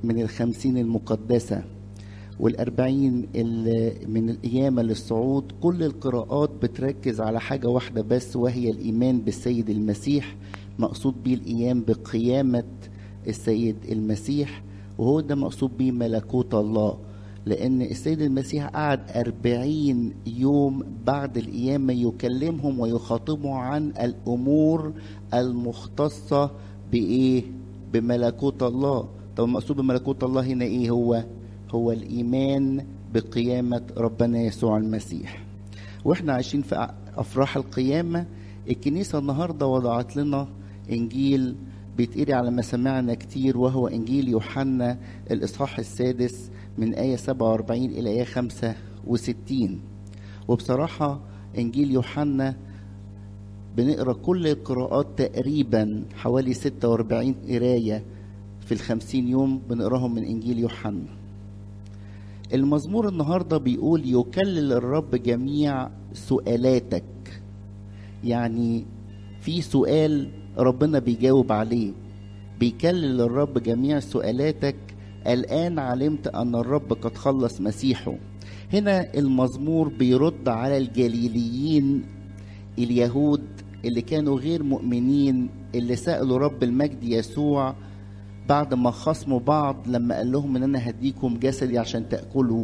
من الخمسين المقدسة والأربعين اللي من القيامة للصعود كل القراءات بتركز على حاجة واحدة بس وهي الإيمان بالسيد المسيح مقصود بيه القيام بقيامة السيد المسيح وهو ده مقصود بيه ملكوت الله لأن السيد المسيح قعد أربعين يوم بعد القيامة يكلمهم ويخاطبهم عن الأمور المختصة بإيه؟ بملكوت الله طب المقصود بملكوت الله هنا إيه هو؟ هو الإيمان بقيامة ربنا يسوع المسيح وإحنا عايشين في أفراح القيامة الكنيسة النهاردة وضعت لنا إنجيل بيتقري على مسامعنا كتير وهو إنجيل يوحنا الإصحاح السادس من آية 47 إلى آية 65 وبصراحة إنجيل يوحنا بنقرا كل القراءات تقريبا حوالي 46 قراية في الخمسين يوم بنقراهم من إنجيل يوحنا المزمور النهارده بيقول يكلل الرب جميع سؤالاتك يعني في سؤال ربنا بيجاوب عليه بيكلل الرب جميع سؤالاتك الآن علمت أن الرب قد خلص مسيحه هنا المزمور بيرد على الجليليين اليهود اللي كانوا غير مؤمنين اللي سألوا رب المجد يسوع بعد ما خصموا بعض لما قال لهم ان انا هديكم جسدي عشان تاكلوا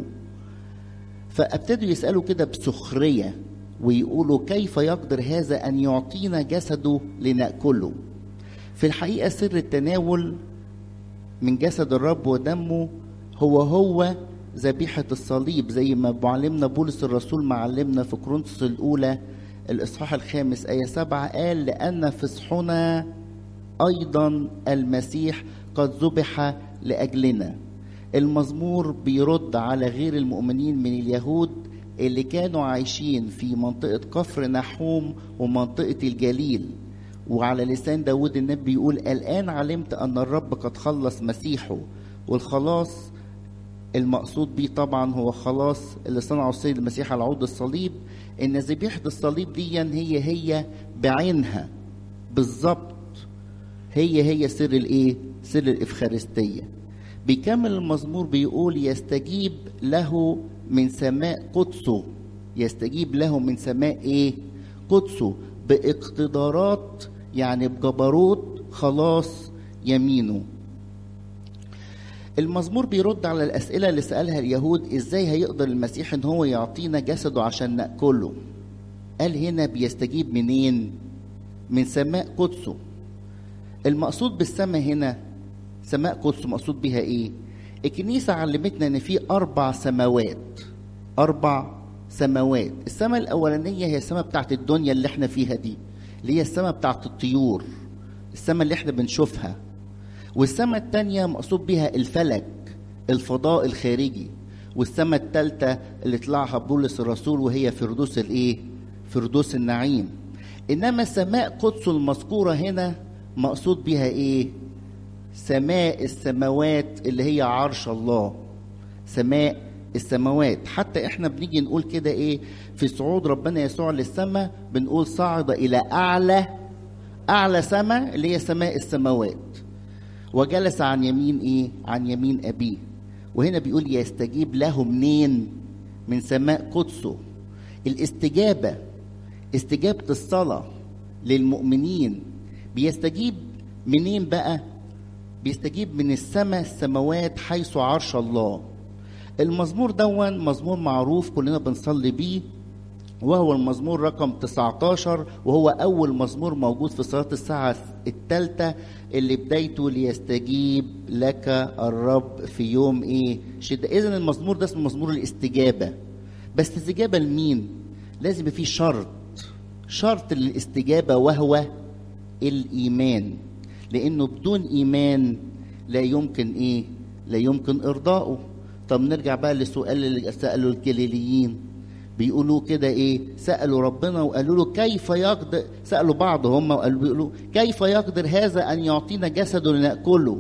فابتدوا يسالوا كده بسخريه ويقولوا كيف يقدر هذا ان يعطينا جسده لناكله في الحقيقه سر التناول من جسد الرب ودمه هو هو ذبيحة الصليب زي ما معلمنا بولس الرسول معلمنا في كورنثوس الأولى الإصحاح الخامس آية سبعة قال لأن فصحنا أيضا المسيح قد ذبح لأجلنا المزمور بيرد على غير المؤمنين من اليهود اللي كانوا عايشين في منطقة كفر نحوم ومنطقة الجليل وعلى لسان داود النبي يقول الآن علمت أن الرب قد خلص مسيحه والخلاص المقصود بيه طبعا هو خلاص اللي صنعه السيد المسيح على عود الصليب ان ذبيحه الصليب دي هي هي بعينها بالظبط هي هي سر الايه سر الافخارستيه بيكمل المزمور بيقول يستجيب له من سماء قدسه يستجيب له من سماء ايه قدسه باقتدارات يعني بجبروت خلاص يمينه المزمور بيرد على الأسئلة اللي سألها اليهود إزاي هيقدر المسيح إن هو يعطينا جسده عشان نأكله قال هنا بيستجيب منين من سماء قدسه المقصود بالسماء هنا سماء قدس مقصود بها ايه الكنيسة علمتنا ان في اربع سماوات اربع سماوات السماء الاولانية هي السماء بتاعت الدنيا اللي احنا فيها دي اللي هي السماء بتاعت الطيور السماء اللي احنا بنشوفها والسماء التانية مقصود بها الفلك الفضاء الخارجي والسماء التالتة اللي طلعها بولس الرسول وهي فردوس الايه فردوس النعيم انما سماء قدس المذكورة هنا مقصود بها ايه سماء السماوات اللي هي عرش الله سماء السماوات حتى احنا بنيجي نقول كده ايه في صعود ربنا يسوع للسماء بنقول صعد الى اعلى اعلى سماء اللي هي سماء السماوات وجلس عن يمين ايه عن يمين ابيه وهنا بيقول يستجيب له منين من سماء قدسه الاستجابه استجابه الصلاه للمؤمنين بيستجيب منين بقى بيستجيب من السماء السماوات حيث عرش الله المزمور دون مزمور معروف كلنا بنصلي بيه وهو المزمور رقم 19 وهو أول مزمور موجود في صلاة الساعة الثالثة اللي بدايته ليستجيب لك الرب في يوم إيه شدة إذن المزمور ده اسمه مزمور الاستجابة بس استجابة لمين؟ لازم يبقى فيه شرط شرط للاستجابة وهو الإيمان لأنه بدون إيمان لا يمكن إيه؟ لا يمكن إرضائه طب نرجع بقى للسؤال اللي سأله الجليليين بيقولوا كده ايه سالوا ربنا وقالوا له كيف يقدر سالوا بعض هم وقالوا بيقولوا كيف يقدر هذا ان يعطينا جسده لناكله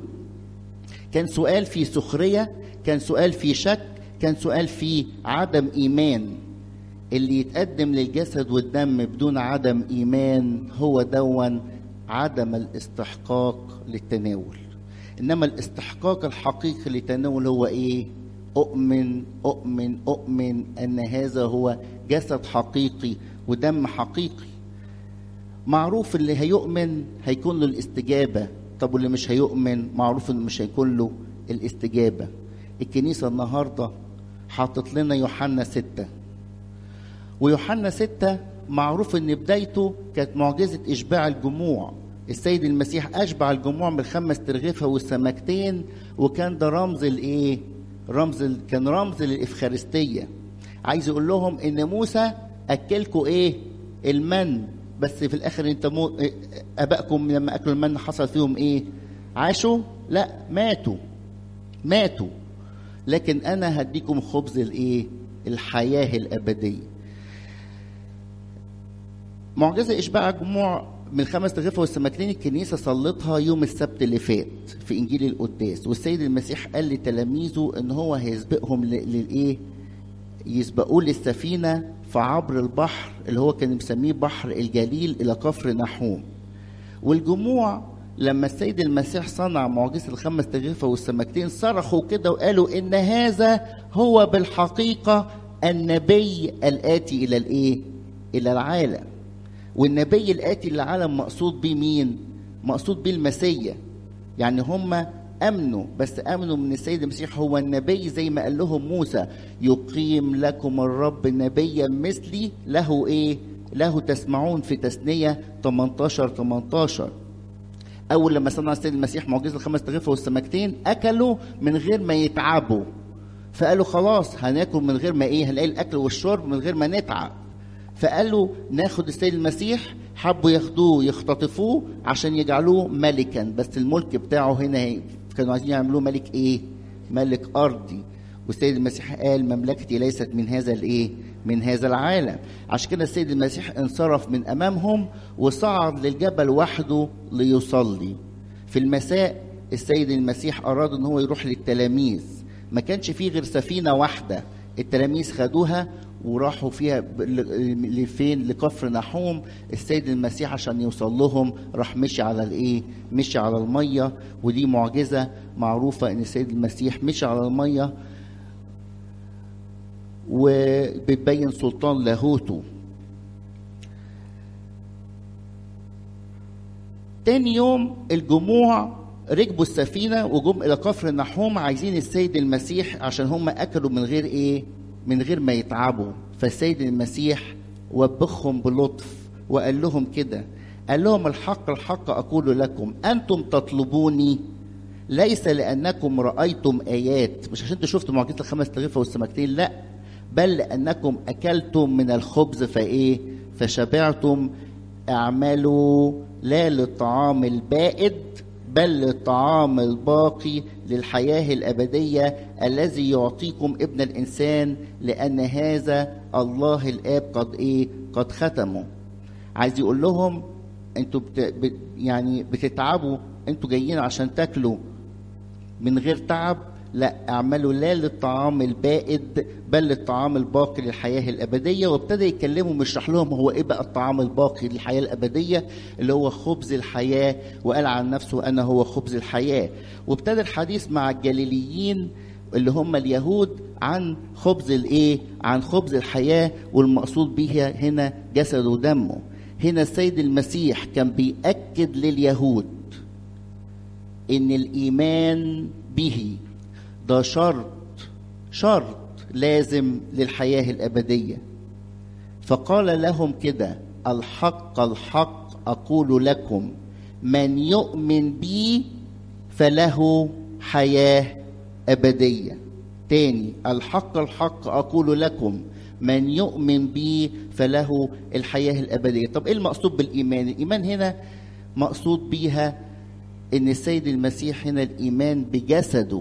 كان سؤال في سخريه كان سؤال في شك كان سؤال في عدم ايمان اللي يتقدم للجسد والدم بدون عدم ايمان هو دون عدم الاستحقاق للتناول انما الاستحقاق الحقيقي لتناول هو ايه اؤمن اؤمن اؤمن ان هذا هو جسد حقيقي ودم حقيقي معروف اللي هيؤمن هيكون له الاستجابه طب واللي مش هيؤمن معروف انه مش هيكون له الاستجابه الكنيسه النهارده حاطط لنا يوحنا ستة ويوحنا ستة معروف ان بدايته كانت معجزة اشباع الجموع السيد المسيح اشبع الجموع من الخمس ترغيفة والسمكتين وكان ده رمز الايه رمز ال... كان رمز للافخارستية عايز يقول لهم ان موسى اكلكم ايه المن بس في الاخر انت مو... ابائكم لما اكلوا المن حصل فيهم ايه عاشوا لا ماتوا ماتوا لكن انا هديكم خبز الايه الحياه الابديه معجزه اشباع الجموع من خمس تغفة والسمكتين الكنيسة صلتها يوم السبت اللي فات في إنجيل القداس والسيد المسيح قال لتلاميذه إن هو هيسبقهم للإيه؟ يسبقوه للسفينة فعبر البحر اللي هو كان مسميه بحر الجليل إلى كفر نحوم والجموع لما السيد المسيح صنع معجزة الخمس تغفة والسمكتين صرخوا كده وقالوا إن هذا هو بالحقيقة النبي الآتي إلى الإيه؟ إلى العالم. والنبي الآتي للعالم مقصود بيه مين؟ مقصود بيه المسيا. يعني هم امنوا بس امنوا من السيد المسيح هو النبي زي ما قال لهم موسى يقيم لكم الرب نبيا مثلي له ايه؟ له تسمعون في تثنيه 18 18 اول لما صنع السيد المسيح معجزه الخمس تغفه والسمكتين اكلوا من غير ما يتعبوا فقالوا خلاص هناكل من غير ما ايه هنلاقي الاكل والشرب من غير ما نتعب فقالوا ناخد السيد المسيح حبوا ياخدوه يختطفوه عشان يجعلوه ملكا بس الملك بتاعه هنا كانوا عايزين يعملوه ملك ايه ملك ارضي والسيد المسيح قال مملكتي ليست من هذا الايه من هذا العالم عشان كده السيد المسيح انصرف من امامهم وصعد للجبل وحده ليصلي في المساء السيد المسيح اراد ان هو يروح للتلاميذ ما كانش فيه غير سفينه واحده التلاميذ خدوها وراحوا فيها لفين لكفر نحوم السيد المسيح عشان يوصل لهم راح مشي على الايه مشي على الميه ودي معجزه معروفه ان السيد المسيح مشي على الميه وبتبين سلطان لاهوته تاني يوم الجموع ركبوا السفينة وجم إلى كفر النحوم عايزين السيد المسيح عشان هم أكلوا من غير إيه؟ من غير ما يتعبوا فالسيد المسيح وبخهم بلطف وقال لهم كده قال لهم الحق الحق أقول لكم أنتم تطلبوني ليس لأنكم رأيتم آيات مش عشان شفتوا معجزة الخمس تغفة والسمكتين لا بل لأنكم أكلتم من الخبز فإيه فشبعتم اعملوا لا للطعام البائد بل للطعام الباقي للحياة الأبدية الذي يعطيكم ابن الإنسان لأن هذا الله الآب قد إيه قد ختمه عايز يقول لهم انتوا بت... بت... يعني بتتعبوا انتوا جايين عشان تاكلوا من غير تعب لا اعملوا لا للطعام البائد بل للطعام الباقي للحياه الابديه وابتدى يكلمهم ويشرح لهم هو ايه بقى الطعام الباقي للحياه الابديه اللي هو خبز الحياه وقال عن نفسه انا هو خبز الحياه وابتدى الحديث مع الجليليين اللي هم اليهود عن خبز الايه عن خبز الحياه والمقصود به هنا جسد ودمه هنا السيد المسيح كان بيأكد لليهود ان الايمان به ده شرط شرط لازم للحياه الابديه فقال لهم كده الحق الحق اقول لكم من يؤمن بي فله حياه ابديه تاني الحق الحق اقول لكم من يؤمن بي فله الحياه الابديه طب ايه المقصود بالايمان الايمان هنا مقصود بيها ان السيد المسيح هنا الايمان بجسده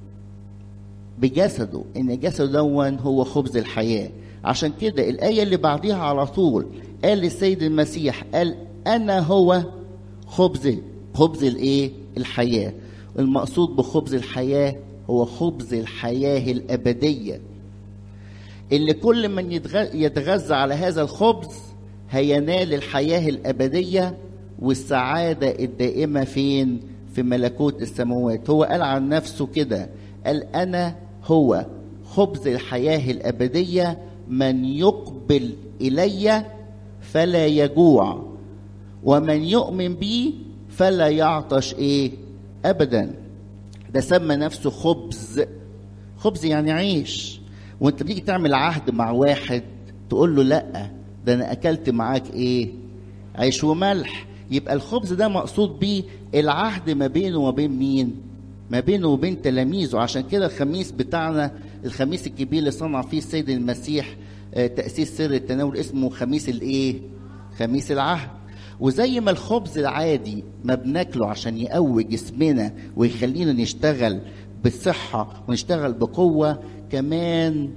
بجسده ان جسده دون هو خبز الحياه عشان كده الايه اللي بعديها على طول قال السيد المسيح قال انا هو خبز خبز الايه الحياه المقصود بخبز الحياه هو خبز الحياه الابديه اللي كل من يتغذى على هذا الخبز هينال الحياه الابديه والسعاده الدائمه فين في ملكوت السماوات هو قال عن نفسه كده قال انا هو خبز الحياه الابديه من يقبل الي فلا يجوع ومن يؤمن بي فلا يعطش ايه ابدا ده سمى نفسه خبز خبز يعني عيش وانت بتيجي تعمل عهد مع واحد تقول له لا ده انا اكلت معاك ايه عيش وملح يبقى الخبز ده مقصود بيه العهد ما بينه وما بين مين ما بينه وبين تلاميذه عشان كده الخميس بتاعنا الخميس الكبير اللي صنع فيه السيد المسيح تأسيس سر التناول اسمه خميس الايه خميس العهد وزي ما الخبز العادي ما بناكله عشان يقوي جسمنا ويخلينا نشتغل بصحة ونشتغل بقوة كمان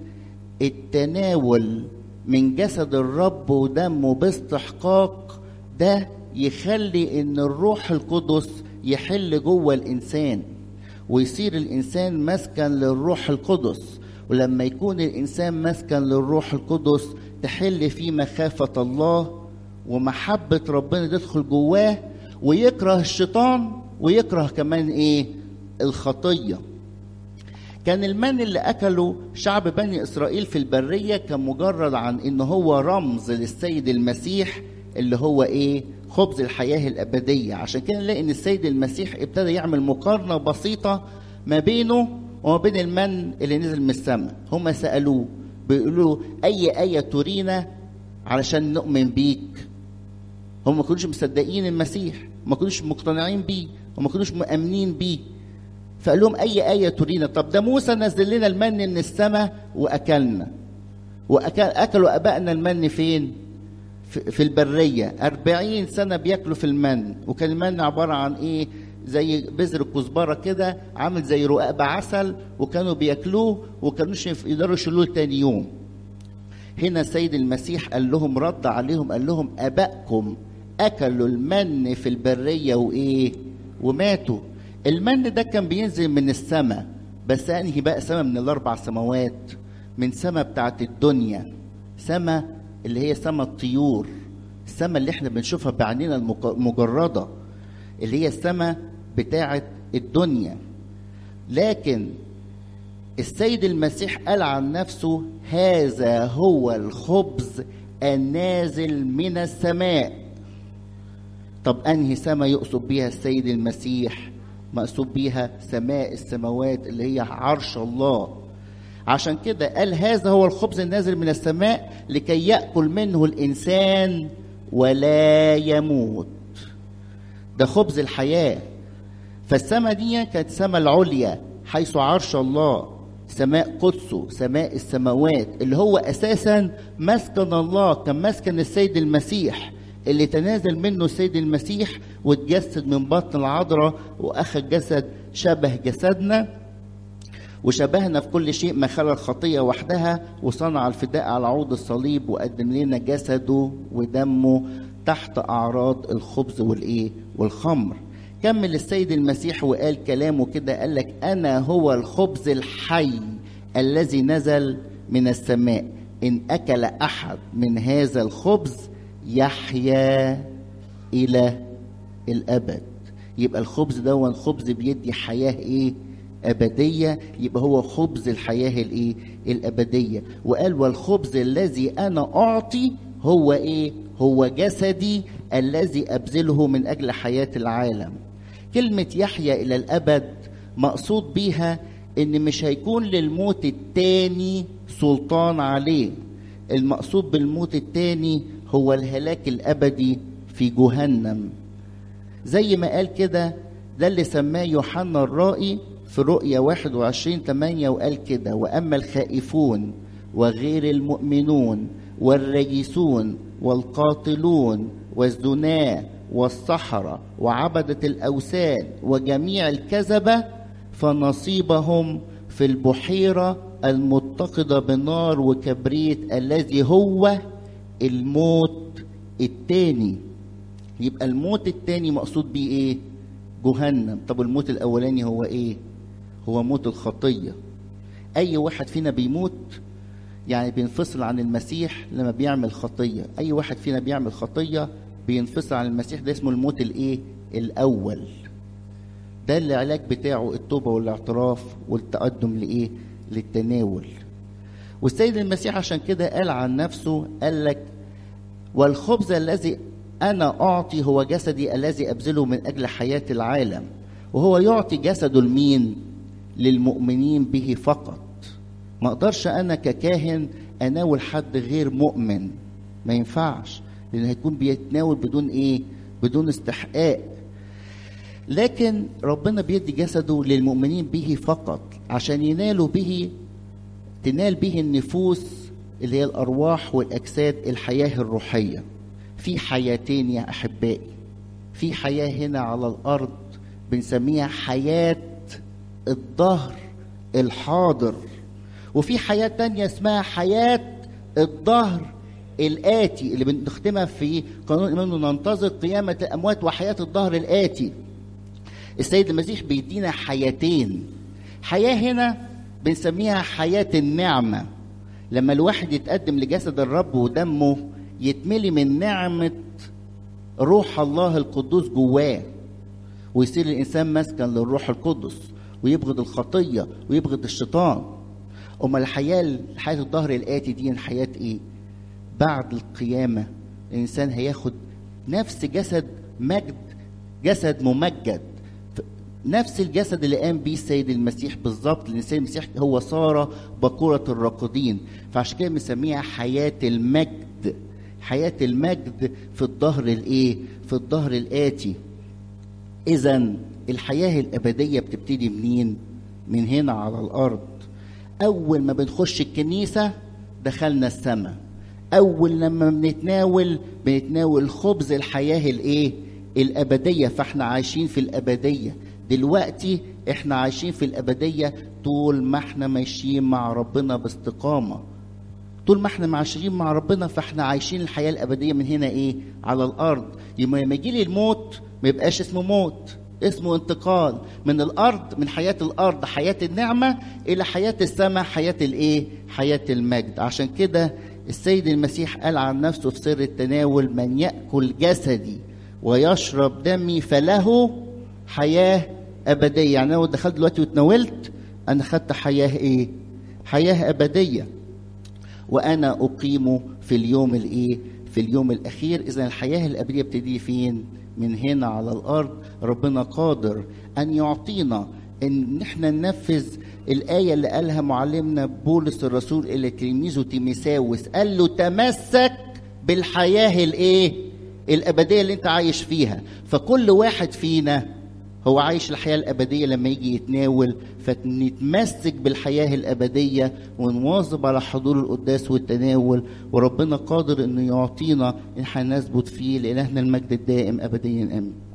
التناول من جسد الرب ودمه باستحقاق ده يخلي ان الروح القدس يحل جوه الانسان ويصير الانسان مسكن للروح القدس ولما يكون الانسان مسكن للروح القدس تحل فيه مخافه الله ومحبه ربنا تدخل جواه ويكره الشيطان ويكره كمان ايه الخطيه كان المن اللي اكله شعب بني اسرائيل في البريه كان مجرد عن ان هو رمز للسيد المسيح اللي هو ايه خبز الحياه الابديه عشان كده نلاقي ان السيد المسيح ابتدى يعمل مقارنه بسيطه ما بينه وما بين المن اللي نزل من السماء هم سالوه بيقولوا له اي ايه ترينا علشان نؤمن بيك هم ما كانوش مصدقين المسيح ما كانوش مقتنعين بيه وما كانوش مؤمنين بيه فقال لهم اي ايه ترينا طب ده موسى نزل لنا المن من السماء واكلنا وأكل اكلوا ابائنا المن فين في البريه أربعين سنه بياكلوا في المن وكان المن عباره عن ايه زي بذر الكزبره كده عامل زي رقاق بعسل وكانوا بياكلوه وكانوش يقدروا يشيلوه تاني يوم هنا السيد المسيح قال لهم رد عليهم قال لهم ابائكم اكلوا المن في البريه وايه وماتوا المن ده كان بينزل من السماء بس انهي بقى سماء من الاربع سماوات من سماء بتاعت الدنيا سماء اللي هي سماء الطيور السماء اللي احنا بنشوفها بعينينا المجرده اللي هي السماء بتاعت الدنيا لكن السيد المسيح قال عن نفسه هذا هو الخبز النازل من السماء طب انهي سماء يقصد بيها السيد المسيح مقصود بيها سماء السماوات اللي هي عرش الله عشان كده قال هذا هو الخبز النازل من السماء لكي ياكل منه الانسان ولا يموت ده خبز الحياه فالسماء دي كانت السماء العليا حيث عرش الله سماء قدسه سماء السماوات اللي هو اساسا مسكن الله كان مسكن السيد المسيح اللي تنازل منه السيد المسيح واتجسد من بطن العذراء واخذ جسد شبه جسدنا وشبهنا في كل شيء ما خلا الخطية وحدها وصنع الفداء على عود الصليب وقدم لنا جسده ودمه تحت أعراض الخبز والإيه والخمر كمل السيد المسيح وقال كلامه كده قال لك أنا هو الخبز الحي الذي نزل من السماء إن أكل أحد من هذا الخبز يحيا إلى الأبد يبقى الخبز ده خبز بيدي حياة إيه أبدية يبقى هو خبز الحياة الإيه الأبدية وقال والخبز الذي أنا أعطي هو إيه هو جسدي الذي أبذله من أجل حياة العالم كلمة يحيا إلى الأبد مقصود بيها إن مش هيكون للموت التاني سلطان عليه المقصود بالموت التاني هو الهلاك الأبدي في جهنم زي ما قال كده ده اللي سماه يوحنا الرائي في رؤيا 21 8 وقال كده وأما الخائفون وغير المؤمنون والرجسون والقاتلون والزناة والسحرة وعبدة الأوثان وجميع الكذبة فنصيبهم في البحيرة المتقدة بالنار وكبريت الذي هو الموت التاني يبقى الموت التاني مقصود بيه ايه جهنم طب الموت الاولاني هو ايه هو موت الخطيه اي واحد فينا بيموت يعني بينفصل عن المسيح لما بيعمل خطيه اي واحد فينا بيعمل خطيه بينفصل عن المسيح ده اسمه الموت الايه الاول ده العلاج بتاعه التوبة والاعتراف والتقدم لإيه للتناول والسيد المسيح عشان كده قال عن نفسه قال لك والخبز الذي أنا أعطي هو جسدي الذي أبذله من أجل حياة العالم وهو يعطي جسده لمين للمؤمنين به فقط ما اقدرش انا ككاهن اناول حد غير مؤمن ما ينفعش لان هيكون بيتناول بدون ايه بدون استحقاق لكن ربنا بيدي جسده للمؤمنين به فقط عشان ينالوا به تنال به النفوس اللي هي الارواح والاجساد الحياه الروحيه في حياتين يا احبائي في حياه هنا على الارض بنسميها حياه الظهر الحاضر وفي حياة تانية اسمها حياة الظهر الآتي اللي بنختمها في قانون الإيمان ننتظر قيامة الأموات وحياة الظهر الآتي السيد المسيح بيدينا حياتين حياة هنا بنسميها حياة النعمة لما الواحد يتقدم لجسد الرب ودمه يتملي من نعمة روح الله القدوس جواه ويصير الإنسان مسكن للروح القدس ويبغض الخطية ويبغض الشيطان أما الحياة حياة الظهر الآتي دي حياة إيه؟ بعد القيامة الإنسان هياخد نفس جسد مجد جسد ممجد نفس الجسد اللي قام بيه السيد المسيح بالظبط لان السيد المسيح هو صار بكورة الراقدين فعشان كده بنسميها حياة المجد حياة المجد في الظهر الايه في الظهر الآتي إذا الحياة الأبدية بتبتدي منين من هنا على الأرض أول ما بنخش الكنيسة دخلنا السماء أول لما بنتناول بنتناول خبز الحياة الإيه الأبدية فإحنا عايشين في الأبدية دلوقتي إحنا عايشين في الأبدية طول ما إحنا ماشيين مع ربنا باستقامة طول ما احنا ماشيين مع ربنا فاحنا عايشين الحياه الابديه من هنا ايه على الارض لما يجي لي الموت ما يبقاش اسمه موت اسمه انتقال من الارض من حياه الارض حياه النعمه الى حياه السماء حياه الايه حياه المجد عشان كده السيد المسيح قال عن نفسه في سر التناول من ياكل جسدي ويشرب دمي فله حياه ابديه يعني لو دخلت دلوقتي واتناولت انا خدت حياه ايه حياه ابديه وانا اقيمه في اليوم الايه في اليوم الاخير اذا الحياه الابديه بتبتدي فين من هنا على الارض ربنا قادر ان يعطينا ان احنا ننفذ الايه اللي قالها معلمنا بولس الرسول الى تلميذه تيميساوس قال له تمسك بالحياه الايه الابديه اللي انت عايش فيها فكل واحد فينا هو عايش الحياة الأبدية لما يجي يتناول فنتمسك بالحياة الأبدية ونواظب على حضور القداس والتناول وربنا قادر إنه يعطينا إن احنا نثبت فيه لإلهنا المجد الدائم أبديا آمين